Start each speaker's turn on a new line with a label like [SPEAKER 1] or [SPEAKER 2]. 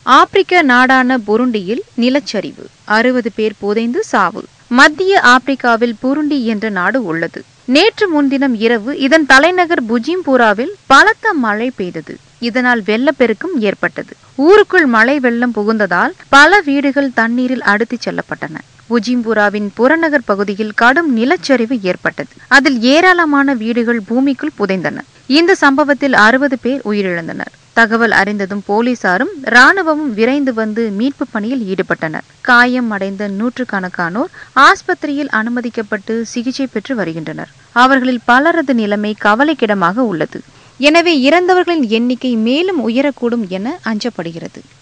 [SPEAKER 1] ஆப்பிரிக்க நாடான புருண்டியில் நிலச்சரிவு அறுபது பேர் புதைந்து சாவு மத்திய ஆப்பிரிக்காவில் புருண்டி என்ற நாடு உள்ளது நேற்று முன்தினம் இரவு இதன் தலைநகர் புஜிம்பூராவில் பலத்த மழை பெய்தது இதனால் வெள்ளப்பெருக்கும் ஏற்பட்டது ஊருக்குள் மழை வெள்ளம் புகுந்ததால் பல வீடுகள் தண்ணீரில் அடித்துச் செல்லப்பட்டன புஜிம்புராவின் புறநகர் பகுதியில் கடும் நிலச்சரிவு ஏற்பட்டது அதில் ஏராளமான வீடுகள் பூமிக்குள் புதைந்தன இந்த சம்பவத்தில் அறுபது பேர் உயிரிழந்தனர் தகவல் அறிந்ததும் போலீசாரும் ராணுவமும் விரைந்து வந்து மீட்பு பணியில் ஈடுபட்டனர் காயம் அடைந்த நூற்றுக்கணக்கானோர் ஆஸ்பத்திரியில் அனுமதிக்கப்பட்டு சிகிச்சை பெற்று வருகின்றனர் அவர்களில் பலரது நிலைமை கவலைக்கிடமாக உள்ளது எனவே இறந்தவர்களின் எண்ணிக்கை மேலும் உயரக்கூடும் என அஞ்சப்படுகிறது